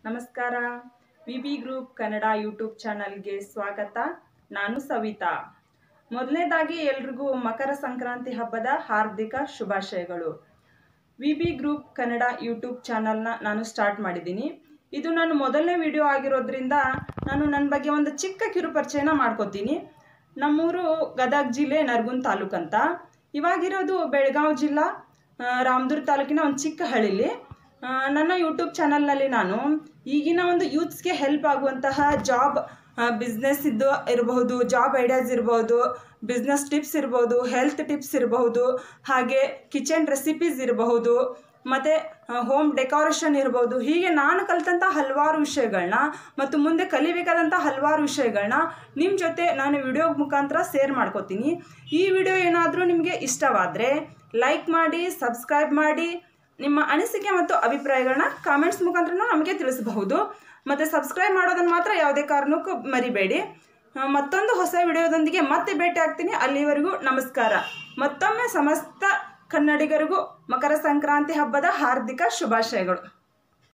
ನಮಸ್ಕಾರ V B group Kannada YouTube ಚಾನಲ್ಗೆ ಸ್ವಾಗತ ನಾನು ಸವಿತಾ ಮೊದಲನೇದಾಗಿ ಎಲ್ರಿಗೂ ಮಕರ ಸಂಕ್ರಾಂತಿ ಹಬ್ಬದ ಹಾರ್ದಿಕ ಶುಭಾಶಯಗಳು V B group Kannada YouTube ಚಾನಲ್ನ ನಾನು ಸ್ಟಾರ್ಟ್ ಮಾಡಿದ್ದೀನಿ ಇದು ನಾನು ಮೊದಲನೇ ವಿಡಿಯೋ ಆಗಿರೋದ್ರಿಂದ ನಾನು ನನ್ನ ಬಗ್ಗೆ ಒಂದು ಚಿಕ್ಕ ಕಿರು ಪರಿಚಯನ ಮಾಡ್ಕೋತೀನಿ ನಮ್ಮೂರು ಗದಗ ಜಿಲ್ಲೆ ನರಗುಂದ್ ತಾಲೂಕು ಅಂತ ಇವಾಗಿರೋದು ಬೆಳಗಾವಿ ಜಿಲ್ಲಾ ಆ, ರಾಮದುರ್ಗ ತಾಲೂಕಿನ ಒಂದು ಚಿಕ್ಕ ಹಳ್ಳಿಲಿ ಆ, ನನ್ನ ಯೂಟ್ಯೂಬ್ ಚಾನಲ್ನಲ್ಲಿ ನಾನು ಈಗಿನ ಒಂದು ಯೂತ್ಸ್ಗೆ ಹೆಲ್ಪ್ ಆಗುವಂತಹ ಜಾಬ್ ಬಿಸ್ನೆಸ್ ಇದ್ದು ಇರಬಹುದು ಜಾಬ್ ಐಡಿಯಾಸ್ ಇರಬಹುದು ಬಿಸ್ನೆಸ್ ಟಿಪ್ಸ್ ಇರಬಹುದು ಹೆಲ್ತ್ ಟಿಪ್ಸ್ ಇರಬಹುದು ಹಾಗೆ ಕಿಚನ್ ರೆಸಿಪೀಸ್ ಇರಬಹುದು ಮತ್ತು ಹೋಮ್ ಡೆಕೋರೇಷನ್ ಇರ್ಬೋದು ಹೀಗೆ ನಾನು ಕಲಿತಂಥ ಹಲವಾರು ವಿಷಯಗಳನ್ನ ಮತ್ತು ಮುಂದೆ ಕಲಿಬೇಕಾದಂಥ ಹಲವಾರು ವಿಷಯಗಳನ್ನ ನಿಮ್ಮ ಜೊತೆ ನಾನು ವಿಡಿಯೋ ಮುಖಾಂತರ ಶೇರ್ ಮಾಡ್ಕೋತೀನಿ ಈ ವಿಡಿಯೋ ಏನಾದರೂ ನಿಮಗೆ ಇಷ್ಟವಾದರೆ ಲೈಕ್ ಮಾಡಿ ಸಬ್ಸ್ಕ್ರೈಬ್ ಮಾಡಿ ನಿಮ್ಮ ಅನಿಸಿಕೆ ಮತ್ತು ಅಭಿಪ್ರಾಯಗಳನ್ನ ಕಾಮೆಂಟ್ಸ್ ಮುಖಾಂತರ ನಮಗೆ ತಿಳಿಸಬಹುದು ಮತ್ತು ಸಬ್ಸ್ಕ್ರೈಬ್ ಮಾಡೋದನ್ನು ಮಾತ್ರ ಯಾವುದೇ ಕಾರಣಕ್ಕೂ ಮರಿಬೇಡಿ ಆ, ಮತ್ತೊಂದು ಹೊಸ ವಿಡಿಯೋದೊಂದಿಗೆ ಮತ್ತೆ ಭೇಟಿ ಆಗ್ತೀನಿ ಅಲ್ಲಿವರೆಗೂ ನಮಸ್ಕಾರ ಮತ್ತೊಮ್ಮೆ ಸಮಸ್ತ ಕನ್ನಡಿಗರಿಗೂ ಮಕರ ಸಂಕ್ರಾಂತಿ ಹಬ್ಬದ ಹಾರ್ದಿಕ ಶುಭಾಶಯಗಳು